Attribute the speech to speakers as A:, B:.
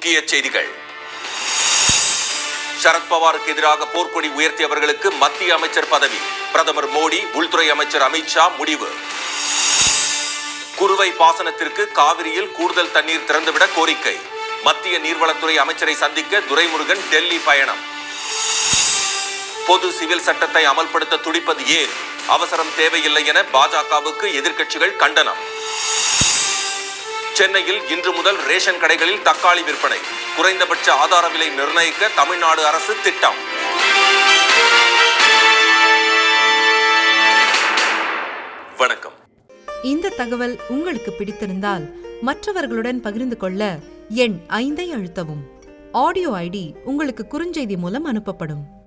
A: முக்கிய செய்திகள் சரத்பவாருக்கு எதிராக போர்க்கொடி உயர்த்தியவர்களுக்கு மத்திய அமைச்சர் பதவி பிரதமர் மோடி உள்துறை அமைச்சர் அமித்ஷா முடிவு குறுவை பாசனத்திற்கு காவிரியில் கூடுதல் தண்ணீர் திறந்துவிட கோரிக்கை மத்திய நீர்வளத்துறை அமைச்சரை சந்திக்க துரைமுருகன் டெல்லி பயணம் பொது சிவில் சட்டத்தை அமல்படுத்த துடிப்பது ஏன் அவசரம் தேவையில்லை என பாஜகவுக்கு எதிர்க்கட்சிகள் கண்டனம் சென்னையில் இன்று முதல் ரேஷன் கடைகளில் தக்காளி விற்பனை குறைந்தபட்ச ஆதார விலை நிர்ணயிக்க தமிழ்நாடு அரசு திட்டம் வணக்கம்
B: இந்த தகவல் உங்களுக்கு பிடித்திருந்தால் மற்றவர்களுடன் பகிர்ந்து கொள்ள எண் ஐந்தை அழுத்தவும் ஆடியோ ஐடி உங்களுக்கு குறுஞ்செய்தி மூலம் அனுப்பப்படும்